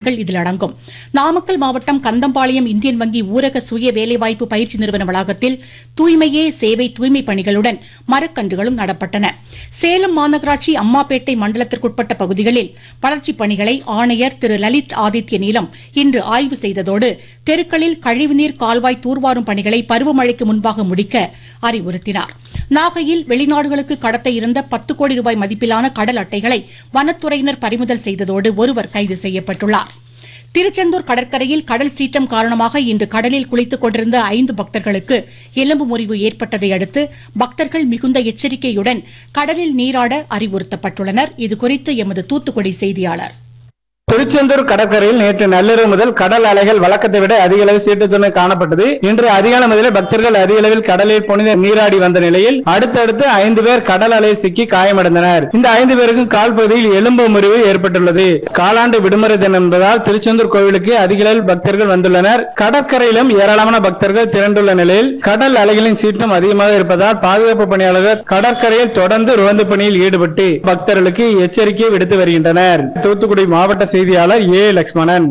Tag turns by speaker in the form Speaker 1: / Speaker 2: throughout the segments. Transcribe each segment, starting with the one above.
Speaker 1: பணிகள் இதில் அடங்கும் நாமக்கல் மாவட்டம் கந்தம்பாளையம் இந்தியன் வங்கி ஊரக சுய வேலைவாய்ப்பு பயிற்சி நிறுவன வளாகத்தில் தூய்மையே சேவை தூய்மை பணிகளுடன் மரக்கன்றுகளும் நடப்பட்டன சேலம் மாநகராட்சி அம்மாப்பேட்டை மண்டலத்திற்குட்பட்ட பகுதிகளில் வளர்ச்சிப் பணிகளை ஆணையர் திரு லலித் ஆதித்ய நீலம் இன்று ஆய்வு செய்ததோடு தெருக்களில் கழிவுநீர் கால்வாய் தூர்வாரும் பணிகளை பருவமழைக்கு முன்பாக முடிக்க அறிவுறுத்தினார் நாகையில் வெளிநாடுகளுக்கு கடத்த இருந்த பத்து கோடி ரூபாய் மதிப்பிலான கடல் அட்டைகளை வனத்துறையினர் பறிமுதல் செய்ததோடு ஒருவர் கைது செய்யப்பட்டுள்ளார் திருச்செந்தூர் கடற்கரையில் கடல் சீற்றம் காரணமாக இன்று கடலில் குளித்துக் கொண்டிருந்த ஐந்து பக்தர்களுக்கு எலும்பு முறிவு ஏற்பட்டதை அடுத்து பக்தர்கள் மிகுந்த எச்சரிக்கையுடன் கடலில் நீராட அறிவுறுத்தப்பட்டுள்ளனர் இதுகுறித்து எமது தூத்துக்குடி செய்தியாளர்
Speaker 2: திருச்செந்தூர் கடற்கரையில் நேற்று நள்ளிரவு முதல் கடல் அலைகள் வழக்கத்தை விட அதிக அளவு சீற்றத்துடன் காணப்பட்டது இன்று அதிகாலை முதலே பக்தர்கள் அதிக அளவில் கடலில் புனித நீராடி வந்த நிலையில் அடுத்தடுத்து ஐந்து பேர் கடல் அலையில் சிக்கி காயமடைந்தனர் இந்த ஐந்து பேருக்கும் கால் பகுதியில் எலும்பு முறிவு ஏற்பட்டுள்ளது காலாண்டு விடுமுறை தினம் என்பதால் திருச்செந்தூர் கோவிலுக்கு அதிக அளவில் பக்தர்கள் வந்துள்ளனர் கடற்கரையிலும் ஏராளமான பக்தர்கள் திரண்டுள்ள நிலையில் கடல் அலைகளின் சீற்றம் அதிகமாக இருப்பதால் பாதுகாப்பு பணியாளர்கள் கடற்கரையில் தொடர்ந்து ரோந்து பணியில் ஈடுபட்டு பக்தர்களுக்கு எச்சரிக்கை விடுத்து வருகின்றனர் தூத்துக்குடி மாவட்ட செய்தியாளர் ஏ லட்சுமணன்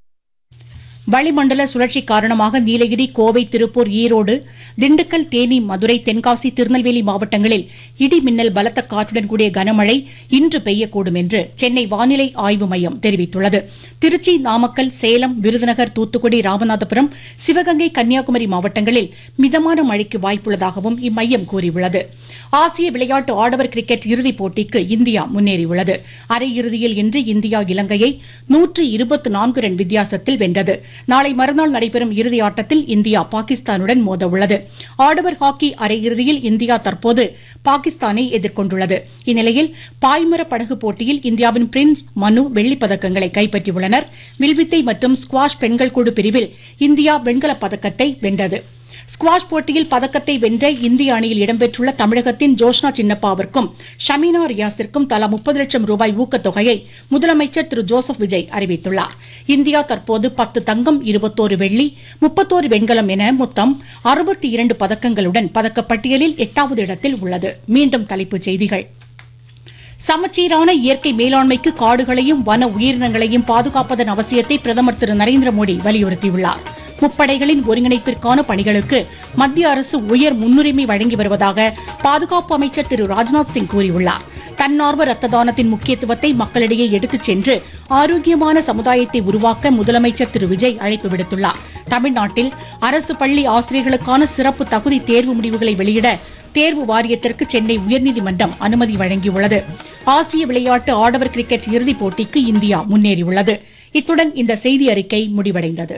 Speaker 1: வளிமண்டல சுழற்சி காரணமாக நீலகிரி கோவை திருப்பூர் ஈரோடு திண்டுக்கல் தேனி மதுரை தென்காசி திருநெல்வேலி மாவட்டங்களில் இடி மின்னல் பலத்த காற்றுடன் கூடிய கனமழை இன்று பெய்யக்கூடும் என்று சென்னை வானிலை ஆய்வு மையம் தெரிவித்துள்ளது திருச்சி நாமக்கல் சேலம் விருதுநகர் தூத்துக்குடி ராமநாதபுரம் சிவகங்கை கன்னியாகுமரி மாவட்டங்களில் மிதமான மழைக்கு வாய்ப்புள்ளதாகவும் இம்மையம் கூறியுள்ளது ஆசிய விளையாட்டு ஆடவர் கிரிக்கெட் இறுதிப் போட்டிக்கு இந்தியா முன்னேறியுள்ளது அரையிறுதியில் இன்று இந்தியா இலங்கையை நூற்று இருபத்தி நான்கு ரன் வித்தியாசத்தில் வென்றது நாளை மறுநாள் நடைபெறும் இறுதி ஆட்டத்தில் இந்தியா பாகிஸ்தானுடன் மோதவுள்ளது ஆடவர் ஹாக்கி அரையிறுதியில் இந்தியா தற்போது பாகிஸ்தானை எதிர்கொண்டுள்ளது இந்நிலையில் பாய்மர படகு போட்டியில் இந்தியாவின் பிரின்ஸ் மனு வெள்ளிப் பதக்கங்களை கைப்பற்றியுள்ளனர் வில்வித்தை மற்றும் ஸ்குவாஷ் பெண்கள் குழு பிரிவில் இந்தியா வெண்கலப் பதக்கத்தை வென்றது ஸ்குவாஷ் போட்டியில் பதக்கத்தை வென்ற இந்திய அணியில் இடம்பெற்றுள்ள தமிழகத்தின் ஜோஷ்னா சின்னப்பாவிற்கும் ஷமீனா ரியாஸிற்கும் தலா முப்பது லட்சம் ரூபாய் ஊக்கத்தொகையை முதலமைச்சர் திரு ஜோசப் விஜய் அறிவித்துள்ளார் இந்தியா தற்போது பத்து தங்கம் இருபத்தோரு வெள்ளி முப்பத்தோரு வெண்கலம் என மொத்தம் அறுபத்தி இரண்டு பதக்கங்களுடன் பதக்கப்பட்டியலில் எட்டாவது இடத்தில் உள்ளது மீண்டும் தலைப்புச் செய்திகள் சமச்சீரான இயற்கை மேலாண்மைக்கு காடுகளையும் வன உயிரினங்களையும் பாதுகாப்பதன் அவசியத்தை பிரதமர் திரு நரேந்திர மோடி வலியுறுத்தியுள்ளார் முப்படைகளின் ஒருங்கிணைப்பிற்கான பணிகளுக்கு மத்திய அரசு உயர் முன்னுரிமை வழங்கி வருவதாக பாதுகாப்பு அமைச்சர் திரு ராஜ்நாத் சிங் கூறியுள்ளார் தன்னார்வ ரத்த தானத்தின் முக்கியத்துவத்தை மக்களிடையே எடுத்துச் சென்று ஆரோக்கியமான சமுதாயத்தை உருவாக்க முதலமைச்சர் திரு விஜய் அழைப்பு விடுத்துள்ளார் தமிழ்நாட்டில் அரசு பள்ளி ஆசிரியர்களுக்கான சிறப்பு தகுதி தேர்வு முடிவுகளை வெளியிட தேர்வு வாரியத்திற்கு சென்னை உயர்நீதிமன்றம் அனுமதி வழங்கியுள்ளது ஆசிய விளையாட்டு ஆடவர் கிரிக்கெட் இறுதிப் போட்டிக்கு இந்தியா முன்னேறியுள்ளது இத்துடன் இந்த செய்தி அறிக்கை முடிவடைந்தது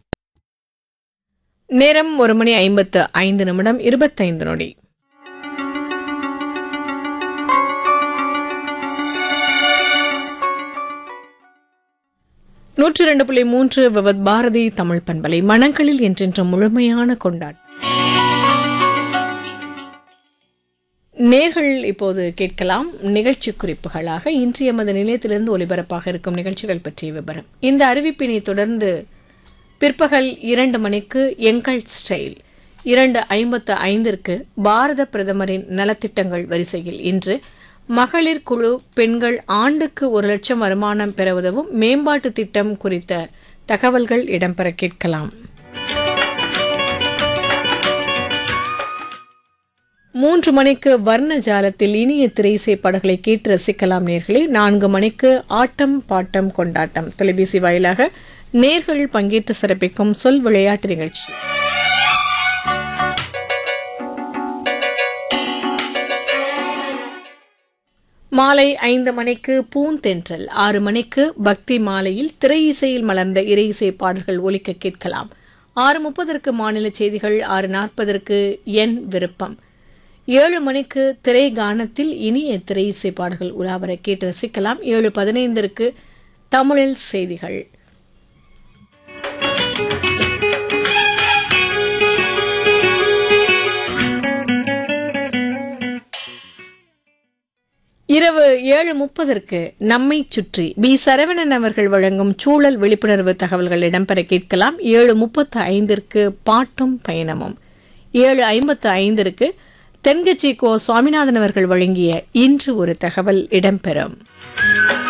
Speaker 3: நேரம் ஒரு மணி ஐம்பத்து ஐந்து நிமிடம் இருபத்தைந்து நொடி நூற்றி ரெண்டு புள்ளி மூன்று விவத் பாரதி தமிழ் பண்பலை மனங்களில் என்றென்ற முழுமையான கொண்டாட்டம் நேர்கள் இப்போது கேட்கலாம் நிகழ்ச்சி குறிப்புகளாக இன்று எமது நிலையத்திலிருந்து ஒலிபரப்பாக இருக்கும் நிகழ்ச்சிகள் பற்றிய விவரம் இந்த அறிவிப்பினை தொடர்ந்து பிற்பகல் இரண்டு மணிக்கு எங்கள் ஸ்டைல் இரண்டு ஐம்பத்து ஐந்திற்கு பாரத பிரதமரின் நலத்திட்டங்கள் வரிசையில் இன்று மகளிர் குழு பெண்கள் ஆண்டுக்கு ஒரு லட்சம் வருமானம் பெற உதவும் மேம்பாட்டு திட்டம் குறித்த தகவல்கள் இடம்பெற கேட்கலாம் மூன்று மணிக்கு வர்ண ஜாலத்தில் இனிய திரைசை பாடல்களை கேட்டு ரசிக்கலாம் நேர்களே நான்கு மணிக்கு ஆட்டம் பாட்டம் கொண்டாட்டம் தொலைபேசி வாயிலாக நேர்கள் பங்கேற்று சிறப்பிக்கும் சொல் விளையாட்டு நிகழ்ச்சி மாலை ஐந்து மணிக்கு பூந்தென்றல் ஆறு மணிக்கு பக்தி மாலையில் திரை இசையில் மலர்ந்த இறை இசை பாடல்கள் ஒலிக்க கேட்கலாம் ஆறு முப்பதற்கு மாநில செய்திகள் ஆறு நாற்பதற்கு என் விருப்பம் ஏழு மணிக்கு திரை கானத்தில் இனிய திரை இசை பாடல்கள் உலாவர கேட்டு ரசிக்கலாம் ஏழு பதினைந்திற்கு தமிழில் செய்திகள் இரவு ஏழு முப்பதற்கு நம்மை சுற்றி பி சரவணன் அவர்கள் வழங்கும் சூழல் விழிப்புணர்வு தகவல்கள் இடம்பெற கேட்கலாம் ஏழு முப்பத்து ஐந்திற்கு பாட்டும் பயணமும் ஏழு ஐம்பத்து ஐந்திற்கு தென்கட்சி கோ சுவாமிநாதன் அவர்கள் வழங்கிய இன்று ஒரு தகவல் இடம்பெறும்